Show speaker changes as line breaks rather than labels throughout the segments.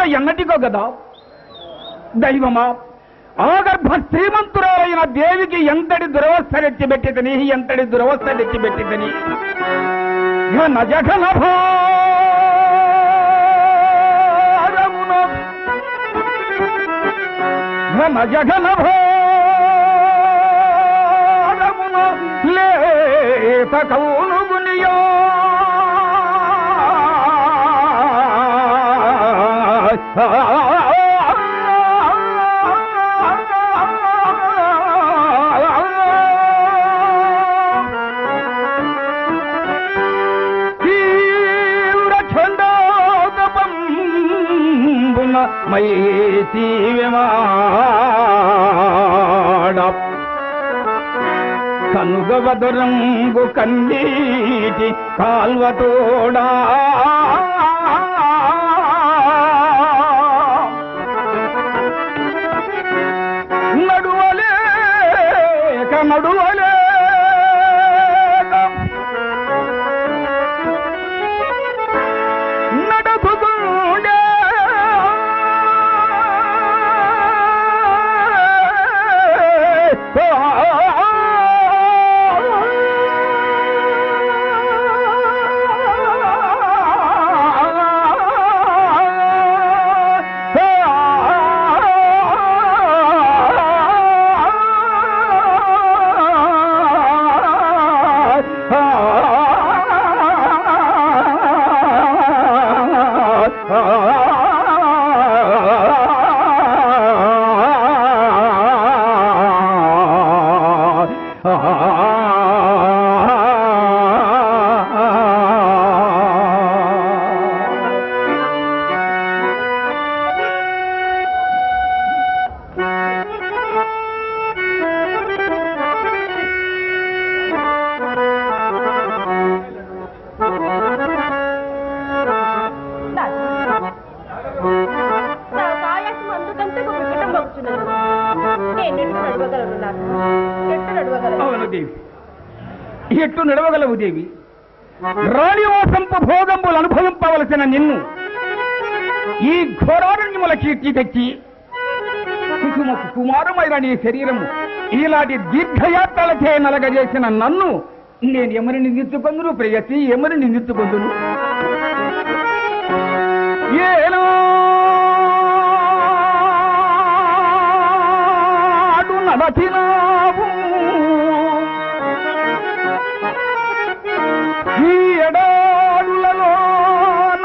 కూడా ఎన్నటికో కదా దైవమా ఆగర్భ శ్రీమంతురాలైన దేవికి ఎంతటి దురవస్థ తెచ్చిపెట్టిదని ఎంతటి దురవస్థ తెచ్చిపెట్టిదని ఘన జఘన భారమున ఘన జఘన భారమున లేత కౌనుగునియో తీవ్ర ఛందోదపంబున మై తీవ్యమాడ కనుగవదురంగు కన్నీటి కాల్వతోడా నడువలేక నడువలేక నడుపుతుండే
నా కాయాసం అందుకంతకు వికటం మొక్కుచున్నది నేను ఎట్టు నడవగలను నాకు ఎట్టు నడవగలను
అవును దేవి ఎట్టు నడవగలవు దేవి రాణివాసంపు భోగంబులు అనుభవింపవలసిన నిన్ను ఈ ఘోరారణ్యముల కీర్తి తెచ్చి కుసుమ కుమారమైన నీ శరీరము ఇలాంటి దీర్ఘయాత్రలకే నలగజేసిన నన్ను నేను ఎమని నిందించుకొందును ప్రేయసి ఎమని నిందించుకొందును ఏనాడు నడచినావు ఈ ఎడారులలోన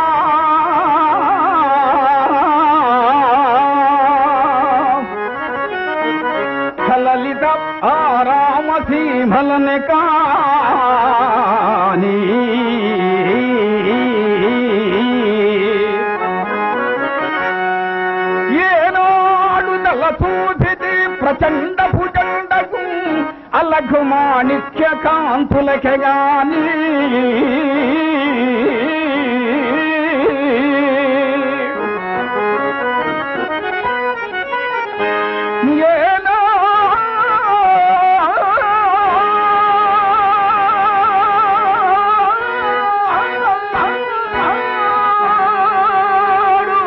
కలలిత ఆరామ సీమలనే కాని ఏనాడు నల చూచితి ప్రచండ భుజండకు అలఘు మాణిక్య కాంతులకే గాని ఏనాడు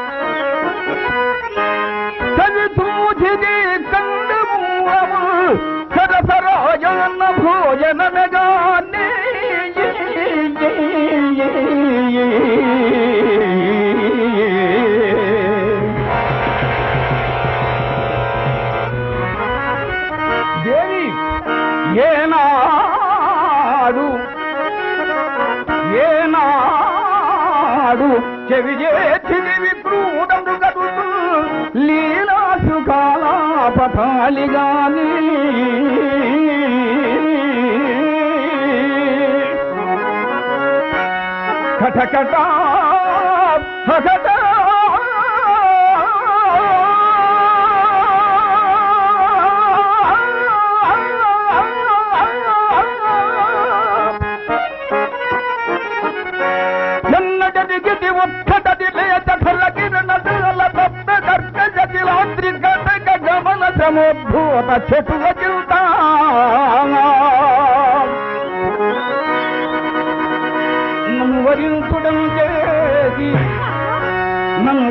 చవితూచిది కందమూలము సరసరాజన భోజనమగానే దేవి ఏనాడు ఏనాడు చెవి చేతిది విక్రూడము గదులు లీలా సుఖాలాపథాలి గాని కటకట హకట ఎన్నటదిగిది ఒక్కటది లేత ఫలకిరణ దళ తప్ప దర్గ జటిలాద్రి గటక గమన సమోద్భూత చెటువ చింత నన్ను వరించుడం చేసి నన్ను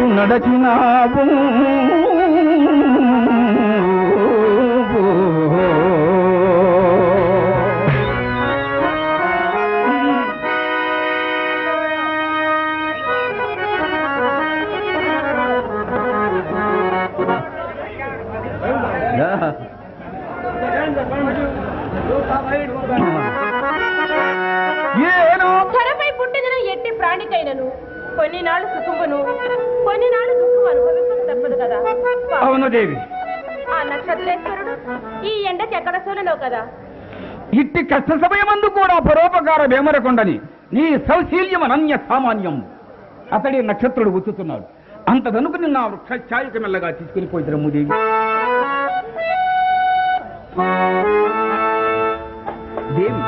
నడచినావు ఏనో
ధరపై పుట్టిన ఎట్టి ప్రాణికైనను కొన్ని నాళ్ళు సుఖమును కొన్ని నాళ్ళు దుఃఖం అనుభవించక తప్పదు కదా
అవును దేవి
ఆ నక్షత్రేశ్వరుడు ఈ ఎండకి ఎక్కడ సోలనో కదా
ఇట్టి కష్ట సమయమందు కూడా పరోపకార వేమరకొండని నీ సౌశీల్యం అనన్య సామాన్యం అతడి నక్షత్రుడు ఉచ్చుతున్నాడు అంతదనుకుని నా వృక్ష ఛాయక మెల్లగా తీసుకుని పోయి రమ్ముదేవి దేవి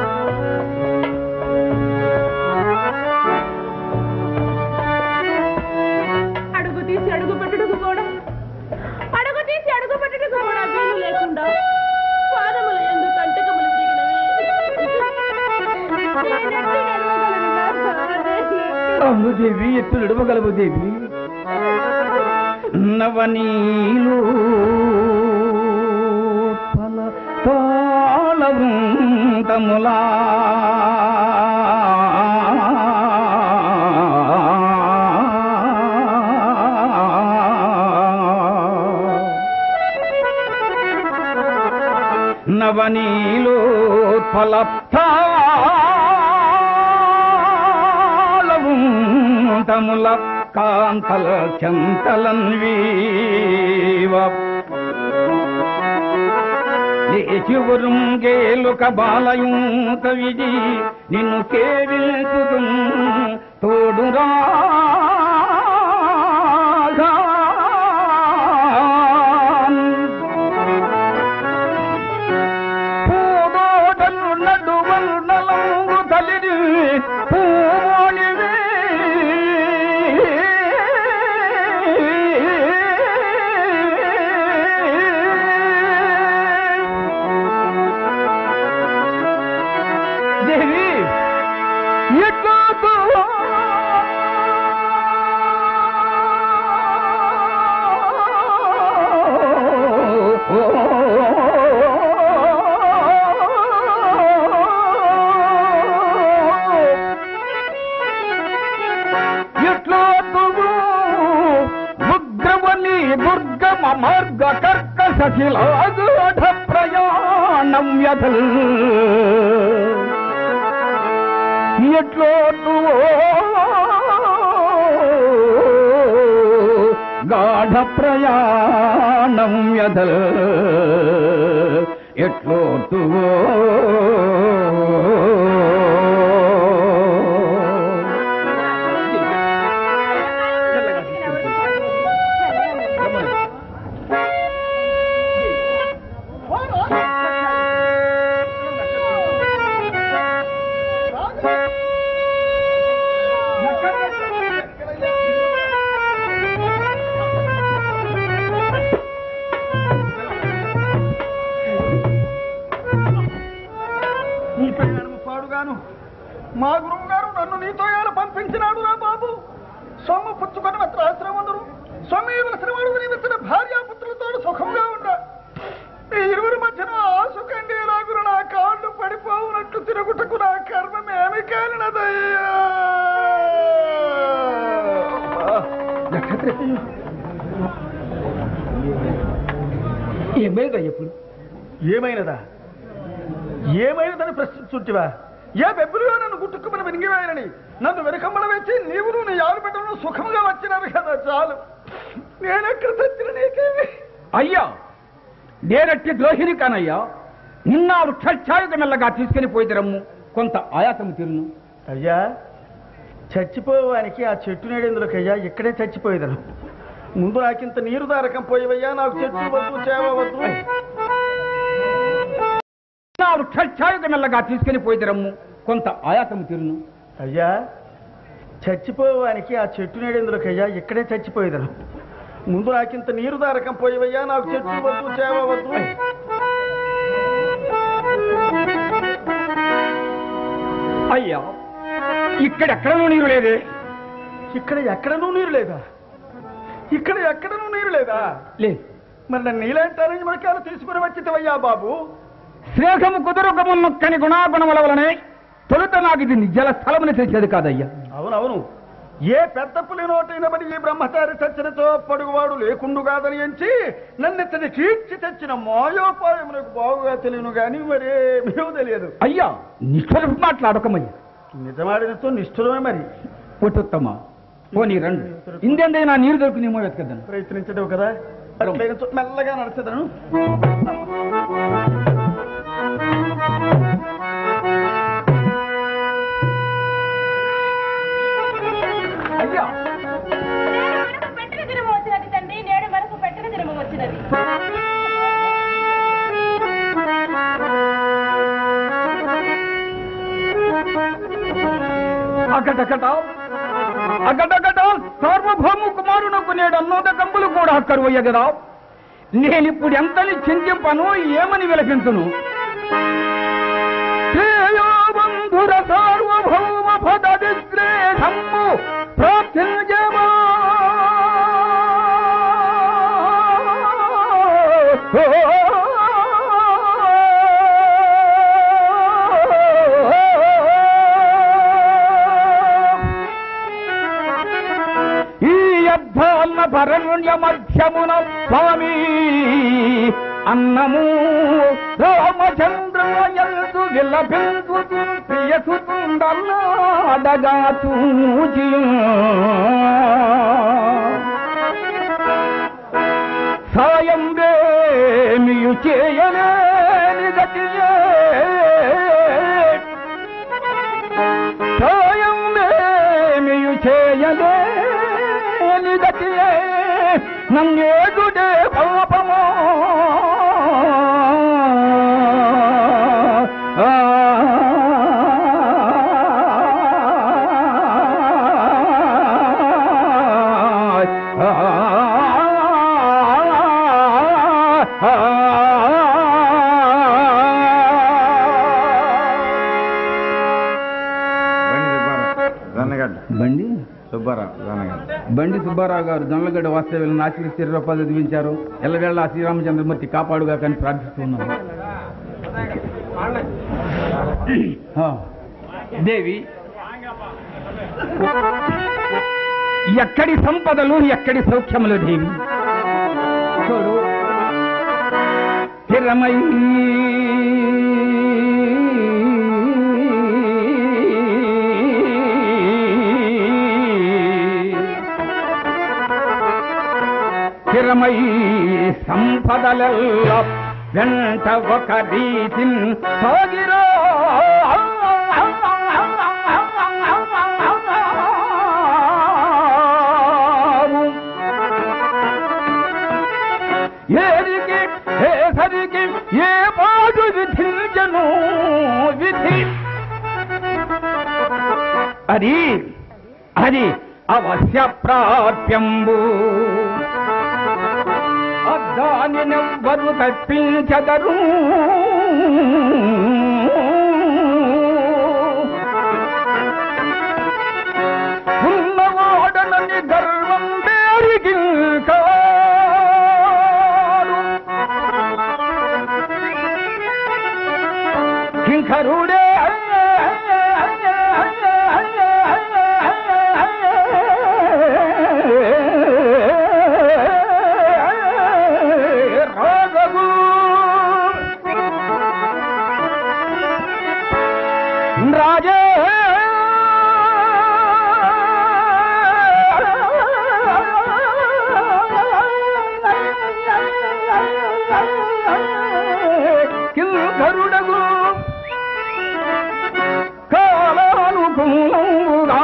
అడుగు తీసి అడుగు పెట్టుటకు కూడా అడుగు తీసి అడుగు పెట్టుటకు కూడా వీలు లేకుండా పాదములు ఎందు కంటకములు
అవును దేవి ఎత్తు నడవగలవు దేవి నవనీలు ఫల తాళవృంతములా నవనీలోత్ఫల తాళవృంతముల కాంతల చంతలన్వీవ లేచివురుంగేలుక బాలయూత విజి నిన్ను సేవిల్చుదు తోడురా పూదోటలు నడువల్ నలంగు తలిడి పూమోనివే దేవి ఎట్లా ఎట్లా ముగ్రవని దుర్గమ మార్గ కర్క సఖిలాగఢ ప్రయాణం వ్యధల్ ఎట్లో గాఢ ప్రయాణం యదల్ ఎట్లో
నీ ప్రయాణము పాడుగాను మా గురువు గారు నన్ను నీతో ఏల పంపించినాడు రా బాబు సొమ్ము పుచ్చుకొని మాత్ర ఆశ్రమందరు సొమ్ము శ్రమడు నీవిచ్చిన భార్యాపుత్రులతో సుఖంగా ఉండ ఈ ఇరువురి మధ్యన ఆసుకండి ఎలాగురు నా కాళ్ళు పడిపోవునట్లు తిరుగుటకు నా కర్మం ఏమి కాలినదయ్యా
ఏమైందా ఎప్పుడు
ఏమైనదా ఏమైనదని ప్రశ్నించుంటివా ఏ బెబ్బులుగా నన్ను గుట్టుకుమని వెనిగివేయనని నన్ను వెనుకమ్మల వేసి నీవును నీ ఆలుబిడ్డను సుఖంగా వచ్చినారు కదా చాలు నేనెక్కడ తెచ్చిన నీకేమి
అయ్యా నేనట్టి ద్రోహిని కానయ్యా నిన్న వృక్షఛాయక మెల్లగా తీసుకుని పోయి రమ్ము కొంత ఆయాసం తీరును
అయ్యా చచ్చిపోయేవానికి ఆ చెట్టు నేడేందులోకి అయ్యా ఇక్కడే చచ్చిపోయేదను ముందు నాకింత నీరు దారకం పోయేవయ్యా నాకు చెట్టు వద్దు చేవ వద్దు
నా వృక్షఛాయక మెల్లగా తీసుకుని పోయి రమ్ము కొంత ఆయాసం తీరును
అయ్యా చచ్చిపోయేవానికి ఆ చెట్టు నేడేందులోకి అయ్యా ఇక్కడే చచ్చిపోయేదను ముందు నాకింత నీరు దారకం పోయేవయ్యా నాకు చెట్టు వద్దు చేవ వద్దు
అయ్యా ఇక్కడెక్కడనూ నీరు లేదే
ఇక్కడ ఎక్కడనూ నీరు లేదా ఇక్కడ ఎక్కడనూ నీరు లేదా
లేదు
మరి నన్ను నీలాంటి అరేంజ్మెంట్ తీసుకుని వచ్చితవయ్యా బాబు
శ్రేషము కుదురుగము నొక్కని గుణాగుణముల వలనే తొలుత నాకు ఇది నిజల స్థలముని తెచ్చేది కాదయ్యా
అవునవును ఏ పెద్ద పులి నోటైన బడి ఈ బ్రహ్మచారి చచ్చినతో పడుగువాడు లేకుండు కాదని ఎంచి నన్ను ఇతని కీర్చి తెచ్చిన మాయోపాయం నాకు బాగుగా తెలియను గాని మరేమీ తెలియదు
అయ్యా నిష్ఠులు మాట్లాడకమయ్యా
నిజమాడినతో నిష్ఠురమే మరి
ఒట్టుత్తమ్మా పోనీ రండి ఇందేందైనా నీరు దొరుకునేమో వెతకద్దాను
ప్రయత్నించడం కదా అట్లయినా చూ- మెల్లగా నడిచేదను
అయ్యా
నేడు మనకు పెట్టిన దినము వచ్చినది తండ్రి నేడు మనకు పెట్టిన దినము వచ్చినది
అకటకట అకటకట సార్వభౌము కుమారునకు నేడు అన్నోదకంబులు కూడా కరువయ్య కదా నేనిప్పుడు ఎంతని చింతింపను ఏమని విలపించును శ్రేయోబంధుర సార్వభౌమ పదవిశ్రేషము ప్రార్థించమా ఈ అద్ధాన్న భరణ్య మధ్యమున స్వామి అన్నము రామచంద్రయల్దు విలపించు ప్రియసుతుండల్లాడగా చూచి సాయం వేమియు చేయలేని గతియే సాయం వేమియు చేయలేని గతియే నన్నేగుడే పాపమో ఆ
బండి సుబ్బారావు జొన్నగడ్డ
బండి
సుబ్బారావు జొన్నగడ్డ
బండి సుబ్బారావు గారు జొన్నలగడ్డ వాస్తవ్యులను ఆశీర్వదించి రూపాయలు చదివించారు ఎల్లవేళ శ్రీరామచంద్రమూర్తి కాపాడుగా కానీ ప్రార్థిస్తున్నాను ఆ, దేవి ఎక్కడి సంపదలు ఎక్కడి సౌఖ్యములు దేవి చూడు స్థిరమై స్థిరమై సంపదలెల్ల వెంట ఒక రీతి సాగిరో ఏరికి ఏ సరికి ఏ పాటు విధించను విధి అది అది అవశ్య ప్రాప్యంబు దానినెవ్వరు తప్పించదరు ఉన్నవాడనని గర్వం వేరికి కింకరుడే రాఘవు రాజే కింకరుడగు కాలానుకూలంగా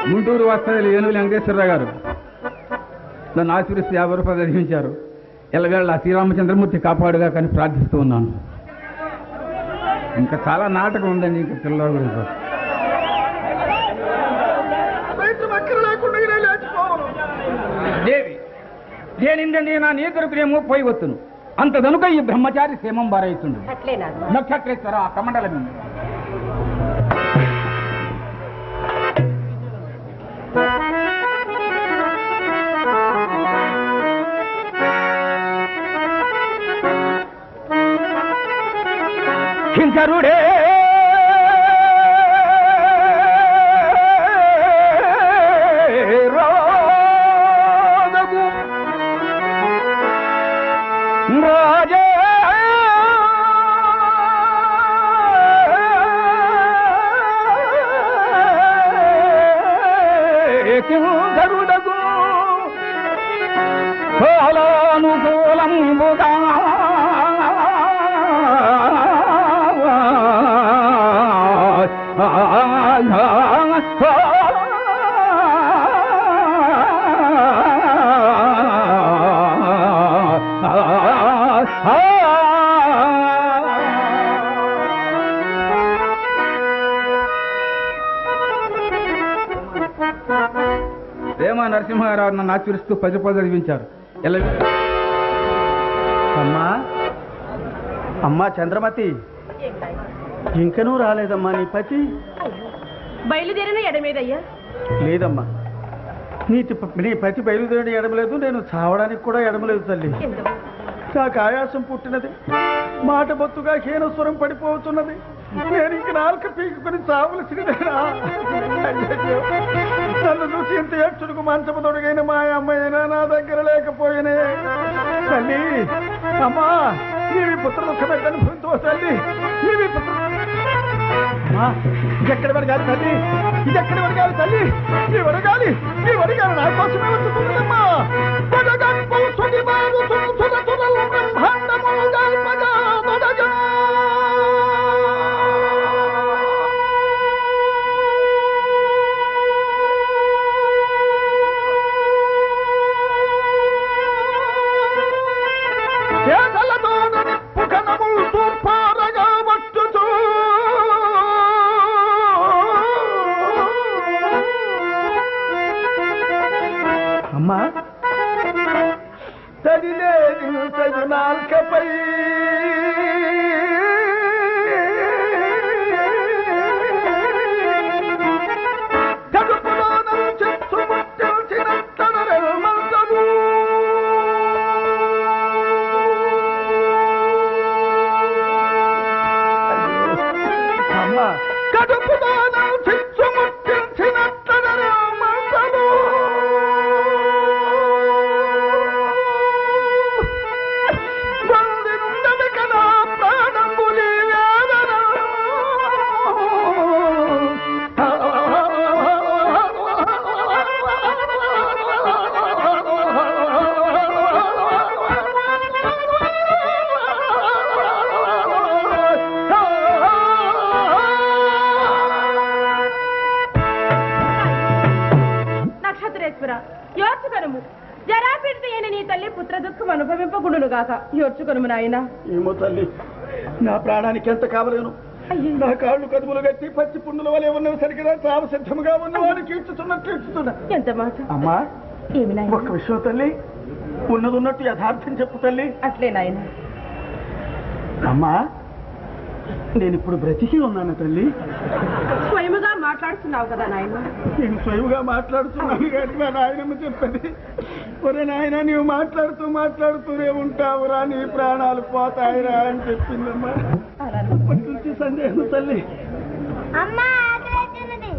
గుంటూరు వస్తాయి ఏనుగులు వెంకటేశ్వరరావు గారు నన్ను ఆశీర్వస్తే యాభై రూపాయలు గ్రహించారు ఎల్లవేళ ఆ శ్రీరామచంద్రమూర్తి కాపాడుగా కానీ ప్రార్థిస్తూ ఉన్నాను ఇంకా చాలా నాటకం ఉందండి ఇంకా పిల్లల గురించి
రైతు మక్కర లేకుండా ఇలా లేచిపోవను
దేవి దేనిందండి నా నీ కొరకునేమో పోయి వత్తును అంత దనుక ఈ బ్రహ్మచారి క్షేమం బారైతుండు
అట్లేనా
నక్షత్రేశ్వర ఆ కమండలం కింకరుడే రాగము రాజే కింకరుడగు కాలానుకూలంబుగా వేమ నరసింహారావు నన్ను ఆచరిస్తూ పది పది చదివించారు ఎలా
అమ్మా అమ్మా చంద్రమతి ఇంకనూ రాలేదమ్మా నీ పతి
బయలుదేరిన ఎడమేదయ్యా
లేదమ్మా నీ తి- నీ పతి బయలుదేరి ఎడమలేదు నేను చావడానికి కూడా ఎడమలేదు తల్లి
ఎందుకు
నాకు ఆయాసం పుట్టినది మాట బొత్తుగా హీనస్వరం పడిపోతున్నది నేను ఇంక నాలుక పీకుకొని చావలసినదేనా అయ్యయ్యో. నన్ను చూసి ఇంత ఏడ్చుడుకు మంచము తొడిగైన మా అమ్మాయినా నా దగ్గర లేకపోయినే తల్లి అమ్మా నీవి పుత్ర దుఃఖమే కనుకుంటూ తల్లి నీవి పుత్ర అమ్మా, ఇదెక్కడ వరగాలి తల్లి ఇదెక్కడ వరగాలి తల్లి నీ వరగాలి నీ వరగాలి నా కోసమే వచ్చుతున్నదమ్మా వడగంపు సుడిబారు సుడు సుడ సుడలు బ్రహ్మాండములు గల్పగా వడగం. చేతలతోన నిప్పు కణములు తూర్పారగా వచ్చుచూ. అమ్మా తడిలేని తగు నాల్కపై కడుపులోన చెచ్చు ముట్టిల్చినట్టనరె మందము. అమ్మ కడుపులోన చెచ్చు ముట్టిల్చినట్టనరె మందము. వంది నుండవి కదా ప్రాణములి వేదన.
నక్షత్రేశ్వర యోర్చుకనుము జరాపీడిత అయిన నీ తల్లి పుత్ర దుఃఖం అనుభవింపకుండును గాక యోర్చుకనుము నాయన
ఏమో తల్లి నా ప్రాణానికి ఎంత కావలేను నా కాళ్ళు కదుపులు కట్టి పచ్చి పుండుల వలె ఉన్నవి సరిగ్గా చావ సిద్ధముగా ఉన్న వాడికి ఇచ్చుతున్నట్టు ఇచ్చుతున్నా
ఎంత మాట
అమ్మా
ఏమి నాయన
ఒక్క విషయం తల్లి ఉన్నది ఉన్నట్టు యథార్థం చెప్పు తల్లి
అట్లే నాయన
అమ్మా నేను ఇప్పుడు బ్రతికి ఉన్నాను తల్లి
స్వయముగా మాట్లాడుతున్నావు కదా నాయన
నేను స్వయంగా మాట్లాడుతున్నాను కానీ మా నాయనమ్మ చెప్పండి ఒరే నాయన నీవు మాట్లాడుతూ మాట్లాడుతూనే ఉంటావురా నీ ప్రాణాలు పోతాయిరా అని చెప్పిందమ్మా
అలా
అప్పటి నుంచి సందేహం తల్లి
అమ్మా ఆకలి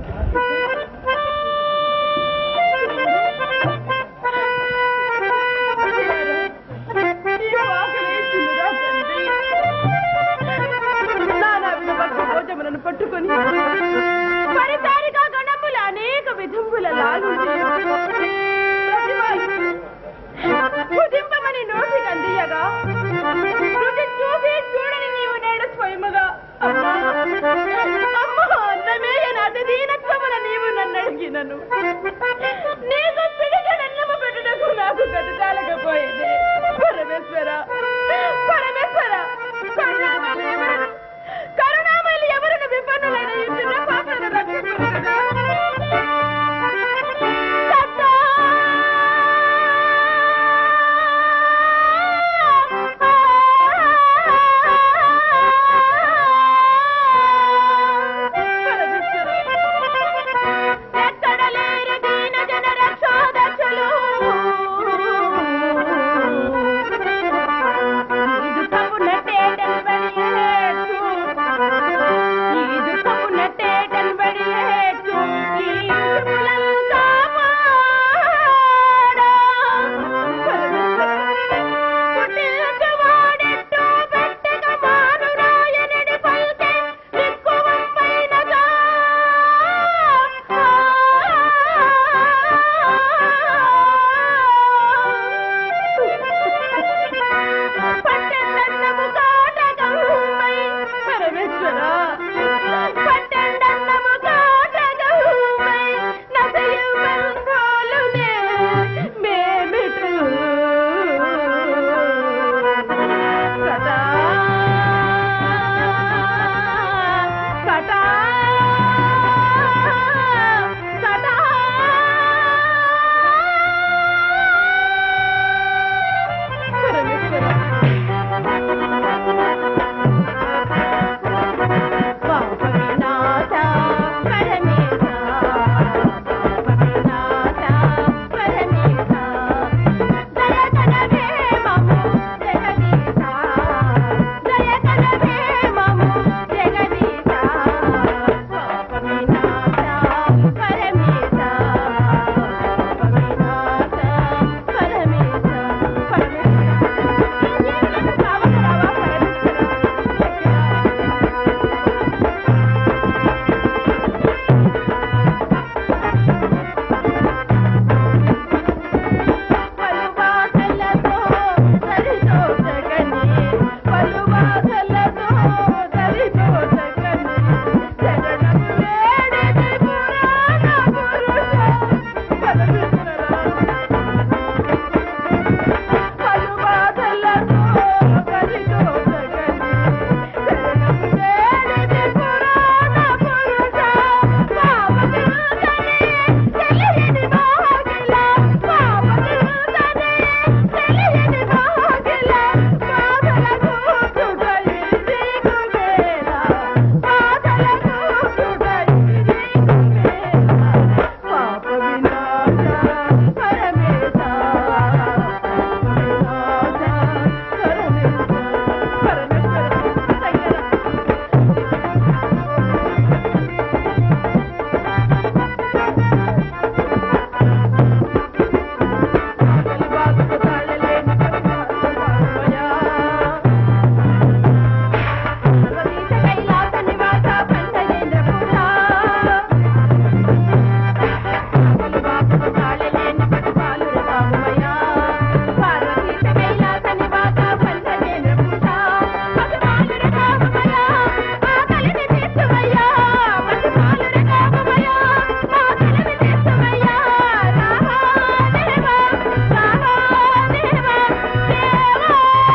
నానా విలువలకు భోజములను పట్టుకొని పరిసారిగా గణముల అనేక విధంబుల లాగుండి భుజింపమని నోటి కందియగా రుచి చూసి చూడని నీవు నేడు స్వయముగా అమ్మా అమ్మా అన్నమే నా దీనత్వమున నీవు నన్ను అడిగిన అయినను నీకు పిడిగడన్నము పెట్టుటకు నాకు గతకాలకపోయింది పరమేశ్వర పరమేశ్వర కరుణామయులు ఎవరు కరుణామయులు ఎవరిని విపన్నులైన ఈ చిన్న పాపను రక్షించుకుంటున్నా ఎక్కడ లేరు దీన జన రక్షోదక్షులు ఇది తప్పున తేటన్ బడియేచ్చు ఇది తప్పున తేటన్ బడియేచ్చు ఈ ఇంటిములంతా పాడా పుట్టిల్లకు వాడెట్టు పెట్టక మానురాయనుడి పల్కె దిక్కువంపైనగా పట్టెండన్నము కాటగౌమై పరమేశ్వర పట్టెండన్నము కాటగౌమై నసయు బంధోలునే మేమిటు సదా సదా సదా పరమేశ్వర పాపవినాశ పరమేశ పాపవినాశ పరమేశ దయకనవే మము జగదీశ దయకనవే మము జగదీశ పాపవినాశ పరమేశ పాపవినాశ పరమేశ పరమేశ రావ రావ పరమేశ్వర పలువాసలతో దరితో జగని పలువాసలతో దరితో జగని జగడం వేడిది పురాణ పురుష పరమేశ్వర పలువాసలతో దరితో జగని జగడం వేడిది పురాణ పురుష పాపదిరుతనే తెలియని మోగిల పాపదిరుతనే తెలియని మోగిల బాధల కూతుడై నీకువేళ బాధల కూతుడై నీకువేళ పాప వినాశ పరమేశ పాప వినాశ పరమేశ పరమేశ్వర శంకర కలిబాగుకు తాళలేని కరుణామయా. సర్వదీశ కైలాస నివాస పంచలేంద్ర పూజా. కలిబాగుకు తాళలేని కరుణాలు రామమయా. పార్వతీశ కైలాస నివాస పంచలేంద్ర పూజా. పశుపాలుర రామమయా. ఆకలిని తీర్చుమయ్యా. పశుపాలుర రామమయా. ఆకలిని తీర్చుమయ్యా. రామదేవా, రామదేవా, దేవా.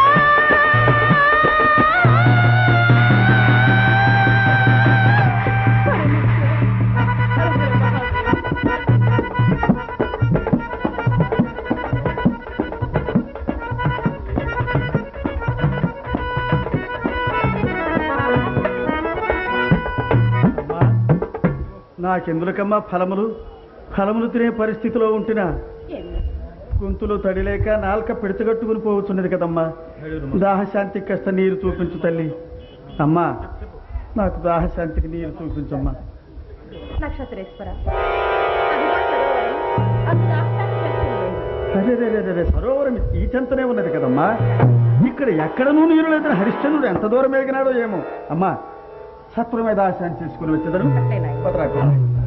నాకెందులకమ్మా ఫలములు ఫలములు తినే పరిస్థితిలో ఉంటున్నా గొంతులో తడిలేక నాల్క పిడచగట్టుకుని పోవచ్చున్నది కదమ్మా దాహశాంతికి కాస్త నీరు చూపించు తల్లి అమ్మా నాకు దాహశాంతికి నీరు చూపించమ్మా
నక్షత్రేశ్వర అదిగో సరోవరం. అది దాటానికి వెళ్తుంది.
అరే రే రే రే రే, సరోవరం ఈ చెంతనే ఉన్నది కదమ్మా ఇక్కడ ఎక్కడనూ నీరు లేదని హరిశ్చంద్రుడు ఎంత దూరం ఎగినాడో ఏమో అమ్మా శత్రు మీద ఆశాన్ని తీసుకుని వచ్చేదరు భద్రాకు.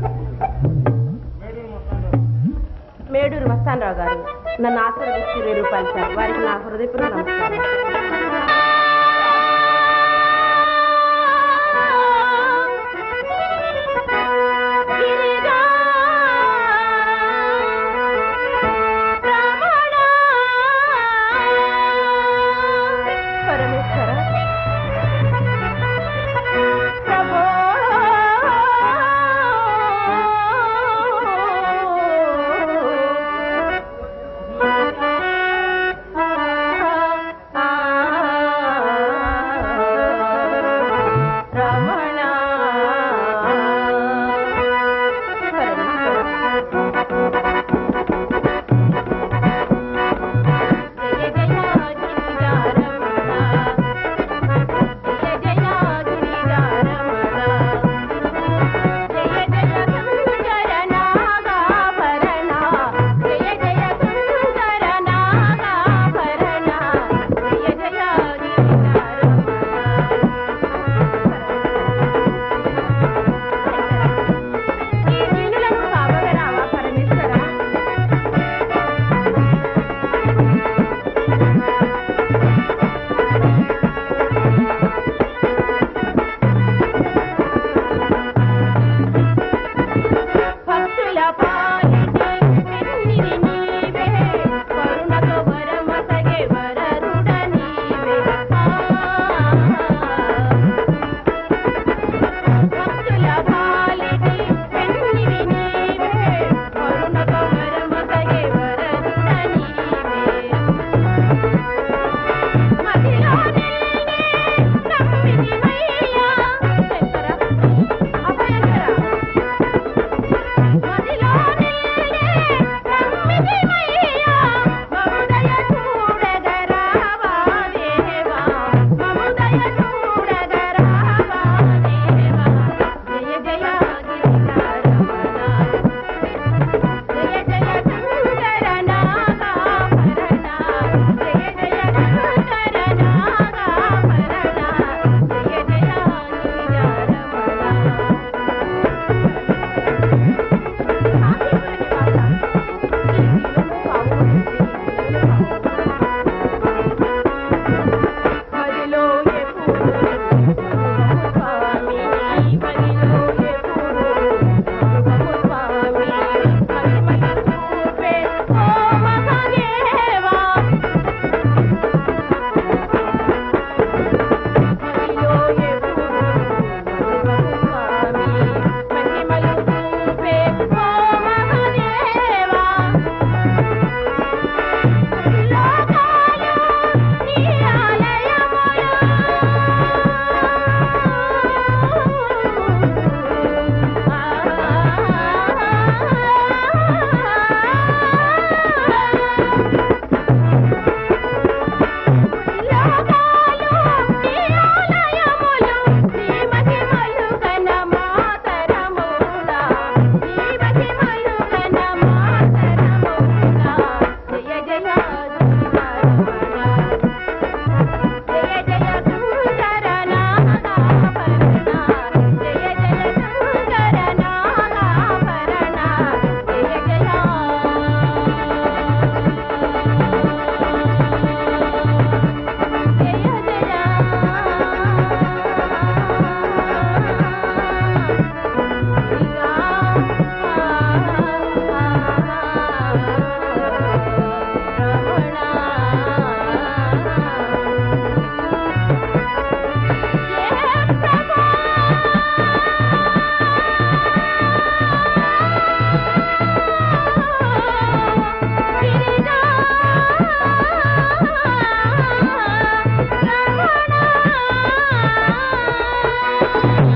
మేడూరు మస్తానరావు గారు నన్ను ఆశీర్వదించి ఇరవై రూపాయలు సార్ వారికి నా హృదయపూర్వక నమస్కారం గిరిజా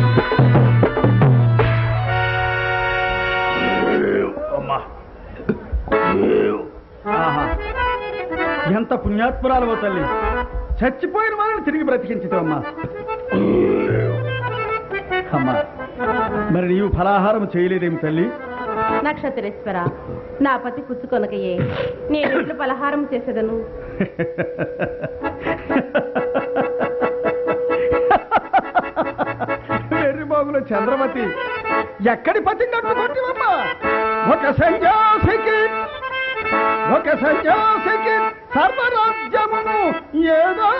ఆహా. ఎంత పుణ్యాత్మురాలవో తల్లి చచ్చిపోయిన వాళ్ళని తిరిగి బ్రతికించుతావమ్మా అమ్మా మరి నీవు ఫలాహారం చేయలేదేమి తల్లి
నక్షత్రేశ్వర నా పతి పుచ్చుకొనకయే నేను ఎట్లు పలహారం చేసేదను
వెర్రిబాబుల చంద్రమతి ఎక్కడి పతి కట్టుకుంటున్నామ్మా ఒక సన్యాసికి ఒక సన్యాసికి సర్వరాజ్యమును ఏదో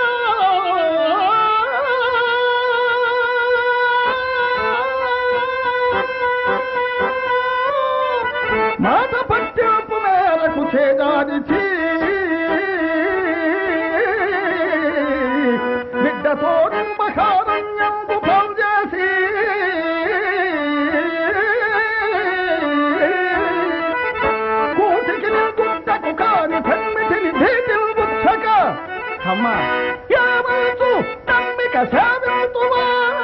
మాట పట్టింపు మేరకు చేదాడిచి బిడ్డతో నింపకారణ్యంబు పాలు చేసి కూటికి నిందుంటకు కాని తమ్మిటిని భీతిని బుచ్చక అమ్మ ఏమంచు నమ్మిక సేవింతువా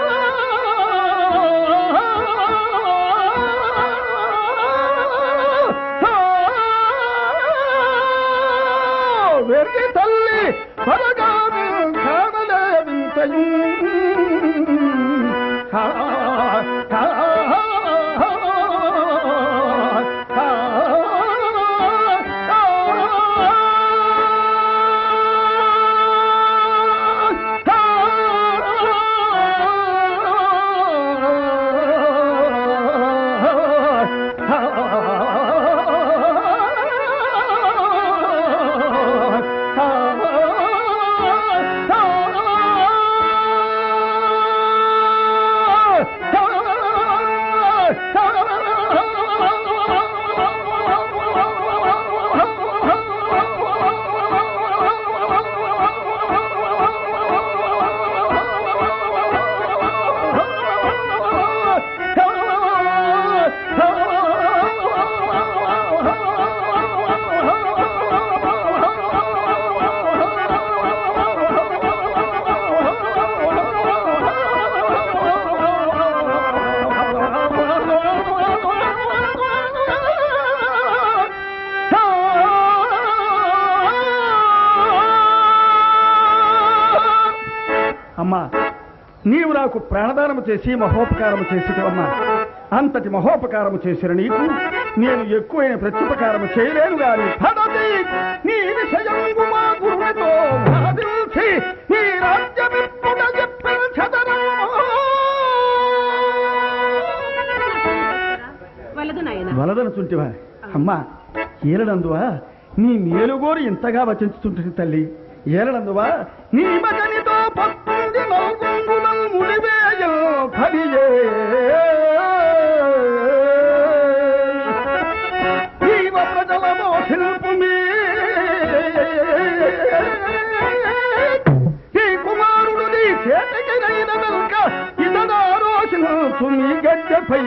వెర్రి తల్లి పరగాను కానలేవింతయు అమ్మా నీవు నాకు ప్రాణదానము చేసి మహోపకారము చేసిటవమ్మా అంతటి మహోపకారము చేసిన నీకు నేను ఎక్కువైన ప్రత్యుపకారము చేయలేను గాని పదవి నీ విషయంగు మా గురువుతో వాదించి నీ రాజ్యమిప్పుడ చెప్పించదను
వలదు నాయన
వలదను చుంటివా అమ్మా ఏలనందువా నీ మేలుగోరు ఇంతగా వచించుతుంటుంది తల్లి ఏలనందువా నీ మగనితో పత్తుంది నల్గొంగులం ముడివేయ ఫలియే జీవ ప్రజలమో శిల్పుమే ఈ కుమారుడు నీ చేతకినైన వెనుక ఇతడారోషణ తుమి గడ్డపై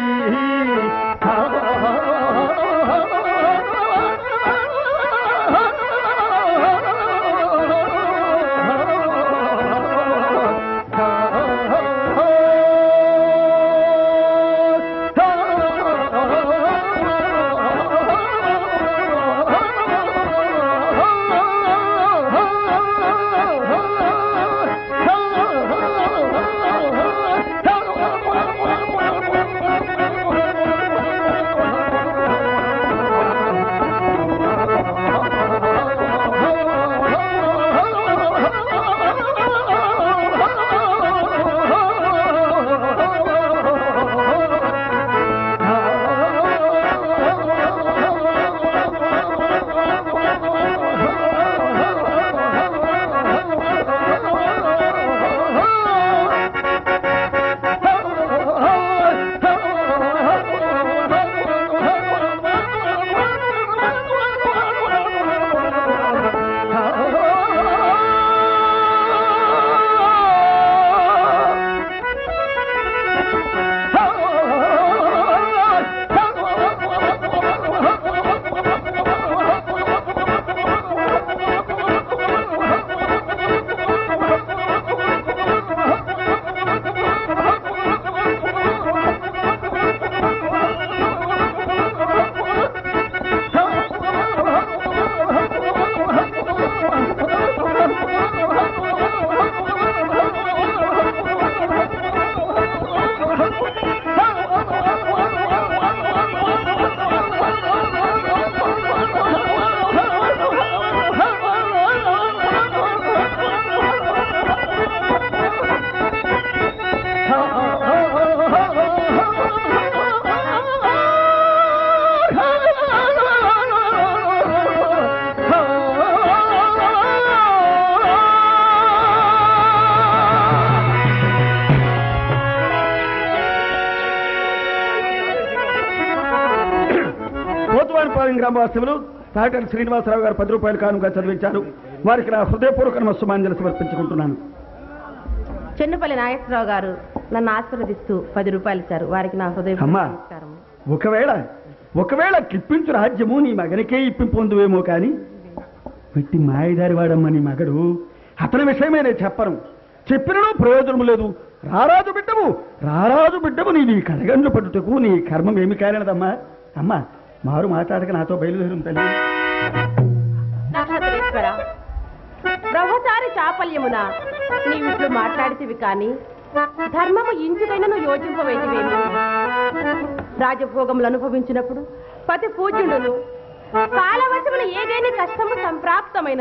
తాడుపాలెం గ్రామవాస్తవులు తాటరి శ్రీనివాసరావు గారు పది రూపాయలు కానుగా చదివించారు వారికి నా హృదయపూర్వక నమస్సుమాంజలి సమర్పించుకుంటున్నాను
చెన్నుపల్లి నాగేశ్వరరావు గారు నన్ను ఆశీర్వదిస్తూ పది రూపాయలు ఇచ్చారు వారికి నా హృదయ
అమ్మా. ఒకవేళ ఒకవేళ కిప్పించు రాజ్యము నీ మగనికే ఇప్పింపొందువేమో కాని పెట్టి మాయదారి వాడమ్మ నీ మగడు అతని విషయమే నేను చెప్పను చెప్పినను ప్రయోజనం లేదు రారాజు బిడ్డము రారాజు బిడ్డము నీ నీ కడగండ్లు పట్టుటకు నీ కర్మం ఏమి కాలేదమ్మా అమ్మా మారు మాట్లాడక నాతో బయలుదేరు తల్లి
నక్షత్రేశ్వర బ్రహ్మచారి చాపల్యమున నీవిట్లు మాట్లాడితివి కాని ధర్మము ఇంచుకైనను యోచింపవేటివేమి రాజభోగములు అనుభవించినప్పుడు పతి పూజ్యుడును కాలవశమున ఏదేని కష్టము సంప్రాప్తమైన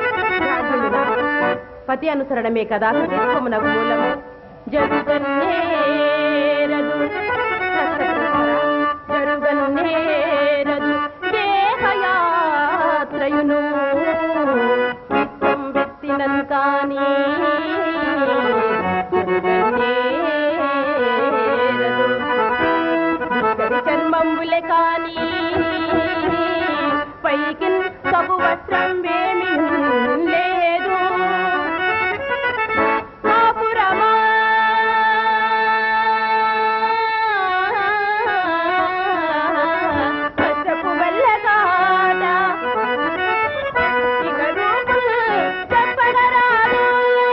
పతి అనుసరణమే కదా సతీత్వమునకు మూలము జరుగన్నేరదు జరుగన్నేరదు దేహయాత్రయును విత్తం విత్తినన్ కాని జరుగన్నేరదు దుర్గతి చర్మంబులే కాని పైకి సబు వస్త్రం వేమి లేదు కాపురమా కష్టపు వెళ్ళగాడ ఇక రూపులు చెప్పగరాదు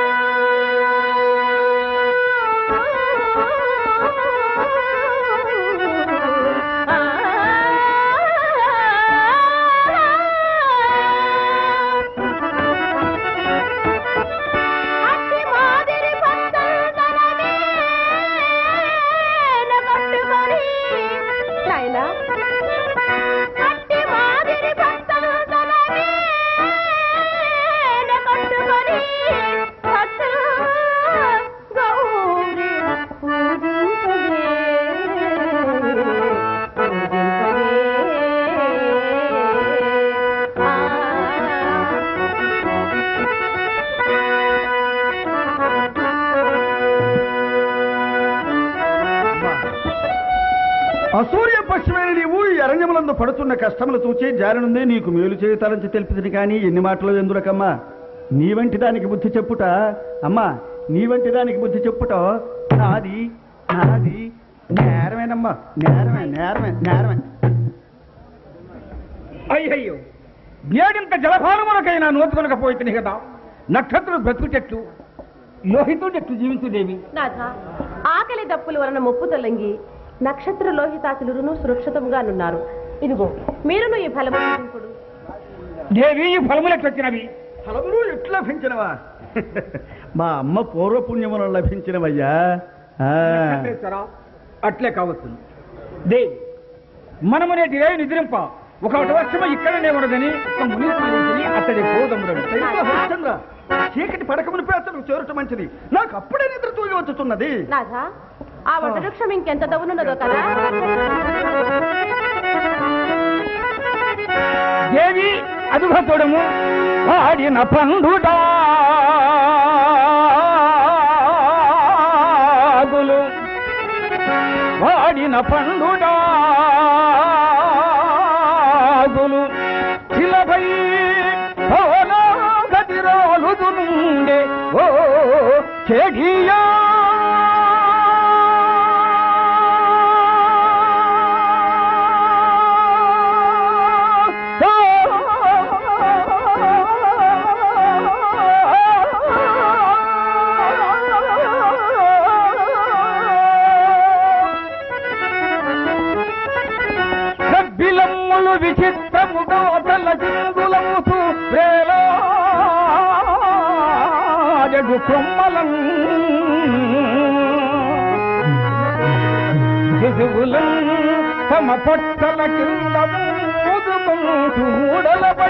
అట్టి మాదిరి భక్తులనే కట్టుకొని నాయనా అట్టి మాదిరి భక్తులనే కట్టుకొని భక్తు గౌరి పూజింపవే
అసూర్య పశ్చిమైన నీవు ఈ అరణ్యములందు పడుతున్న కష్టములు చూచి జారినుందే నీకు మేలు చేయి తలంచి తెలిపిది కానీ ఎన్ని మాటలు ఎందులకమ్మా నీ వంటి దానికి బుద్ధి చెప్పుట అమ్మా నీ వంటి దానికి బుద్ధి చెప్పుట నాది నాది నేరమేనమ్మా నేరమే నేరమే నేరమే
అయ్యయ్యో నేడింత జలభారములకైనా నోచుకొనకపోయితే కదా నక్షత్రులు బ్రతుకుటెట్లు లోహితుడెట్లు జీవించుదేవి
నాథ ఆకలి దప్పుల వలన ముప్పు తొలగి నక్షత్ర లోహితాసులును సురక్షితంగానున్నారు ఇదిగో మీరును ఈ ఫలము చూపింపుడు
దేవి ఈ ఫలములెట్లొచ్చినవి
ఫలములు ఎట్లు లభించినవా మా అమ్మ పూర్వపుణ్యములను లభించినవయ్యా ఆ.
నక్షత్రేశ్వరా, అట్లే కావచ్చు దేవి మనము నేటి రేయి నిద్రింప ఒక వర్షము ఇక్కడనే ఉన్నదని ఒక ముని స్మరించుని అతడి బోధములను
అయ్యో, హరిశ్చంద్ర చీకటి పడకముని పేతలకు చేరుట మంచిది నాకు అప్పుడే నిద్ర తూగి వచ్చుతున్నది
నాథ ఆ వటవృక్షం ఇంకెంత దవునున్నదో కదా
దేవి అదుభతుడము వాడిన పండుడాగులు వాడిన పండుడాగులు శిలపై గదిరోలుదు నుండే ఓ చెడియా గబ్బిలమ్ములు విచిత్రముగా తెల్ల చిందులముతూ వేలాడెడు కొమ్మలం శిశువులం తమ పొట్టల కింద ఊదుకుంటూ ఊడలపై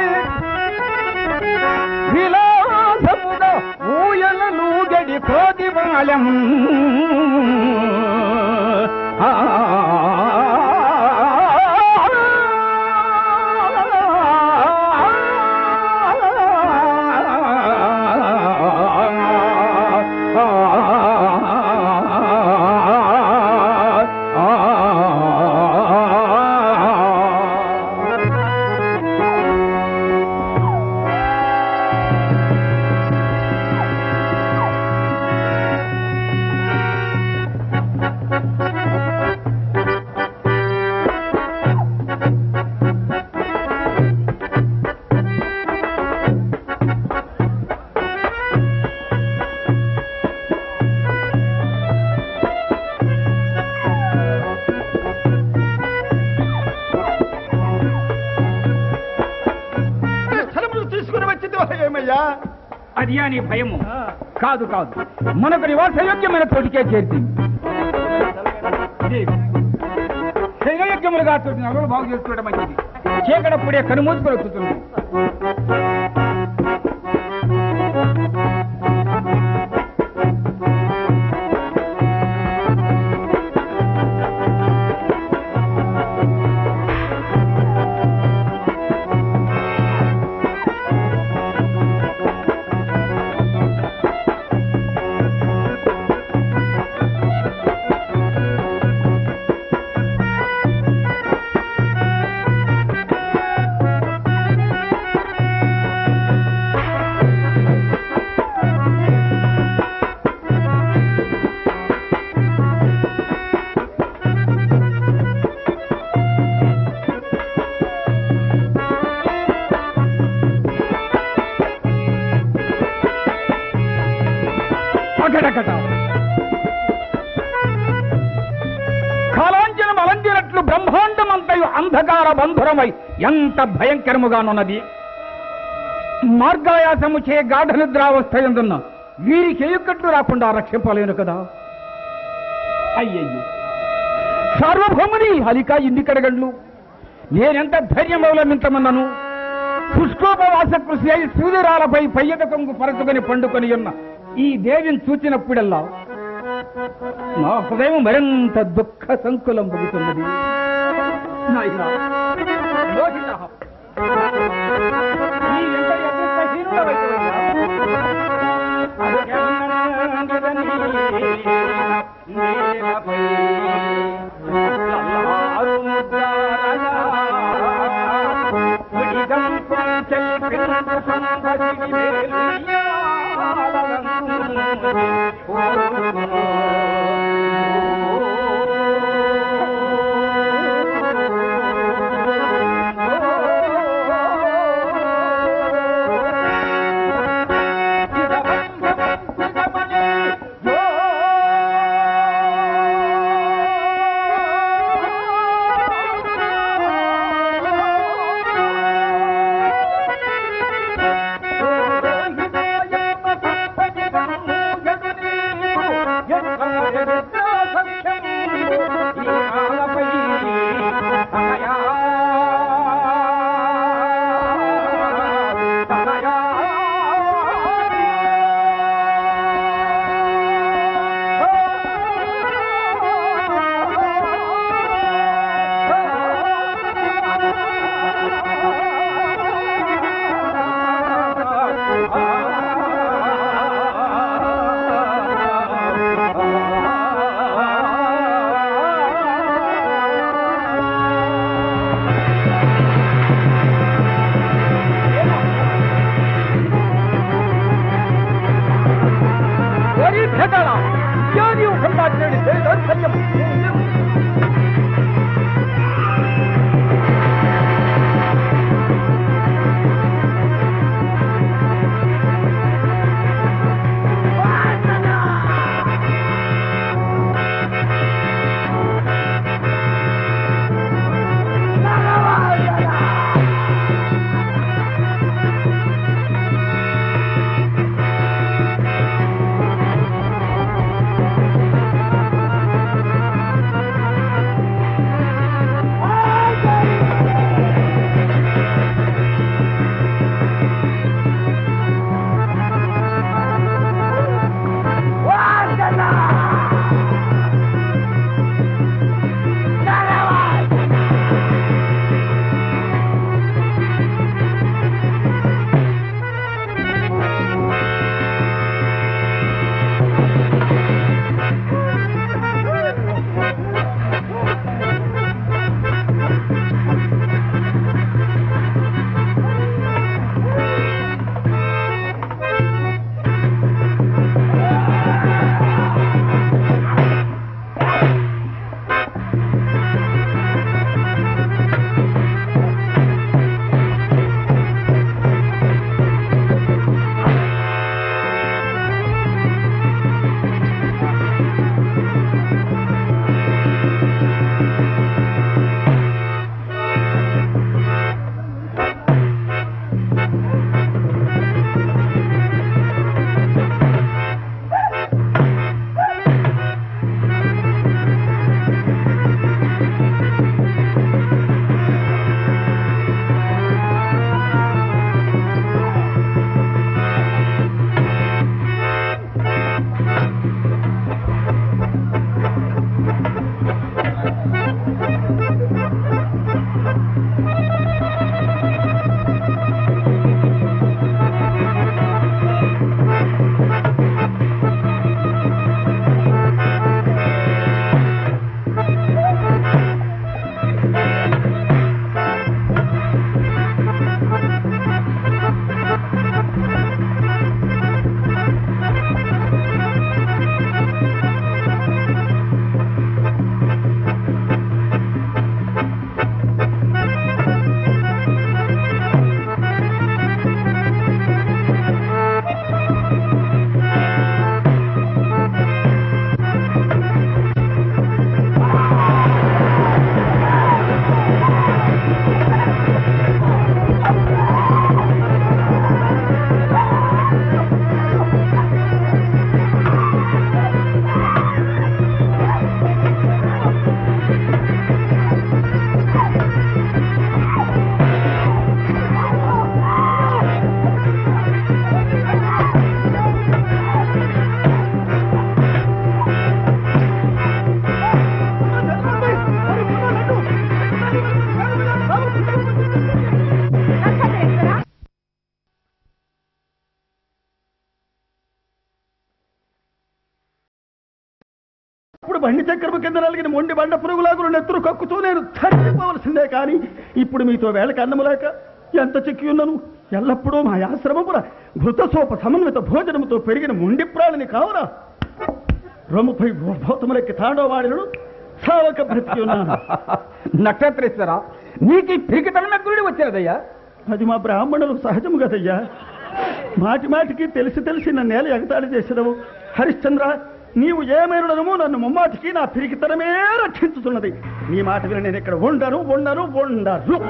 విలాసముద ఊయలలు గడి కోదివాళం ఆ అది అని భయము కాదు కాదు మనకు నివాసయోగ్యమైన తోటికే చేరుతుంది శైలయోగ్యములుగా తోటి నగలు బాగు చేసుకోవడం మంచిది చీకటప్పుడే కనుమూసుకొని వస్తుంది అకడకట కాలాంజనం అలంజినట్లు బ్రహ్మాండమంతయు అంధకార బంధురమై ఎంత భయంకరముగానున్నది మార్గాయాసము చే గాఢ నిద్రావస్థ ఎందున్న వీరికి ఎయుక్కట్లు రాకుండా రక్షింపలేను కదా అయ్యయ్యో సార్వభౌముని హలిక ఇన్ని కడగండ్లు నేనెంత ధైర్యం అవలంబించమన్నాను పుష్కోపవాస కృషి అయి సూర్యురాలపై పయ్యత కొంగు పరచుకొని పండుకొని ఉన్న ఈ దేవిని చూచినప్పుడల్లా నా హృదయం మరింత దుఃఖ సంకులం పొగుతున్నది నాయనా, లోహితః, నీ ఎంతటి అదృష్టహీనుడవైతివయ్యా? అరగంగదని నేలపై అల్లారు ముద్దారగా విడిదం కొంచెం పిండ సంపదికి ఓ
చక్రము కింద నలిగిన మొండి బండ పురుగులాగులు నెత్తురు కక్కుతూ నేను చచ్చిపోవలసిందే కానీ ఇప్పుడు మీతో వేళకి అన్నము లేక ఎంత చెక్కి ఉన్నాను ఎల్లప్పుడూ మా ఆశ్రమమున ఘృతసోప సమన్విత భోజనముతో పెరిగిన మొండి ప్రాణిని కావురా రొమ్ముపై భూతములెక్కి తాండవాడినను చావక బ్రతికి ఉన్నాను
నక్షత్రేశ్వర నీకు ఈ పిరికితనం ఎక్కడి వచ్చినదయ్యా
అది మా బ్రాహ్మణులు సహజము కదయ్యా మాటి మాటికి తెలిసి తెలిసి నన్ను నేల ఎగతాళి చేసినవు హరిశ్చంద్ర నీవు ఏమైనడము నన్ను ముమ్మాటికి నా పిరికితనమే రక్షించుతున్నది నీ మాట విని నేను ఇక్కడ ఉండను ఉండను ఉండను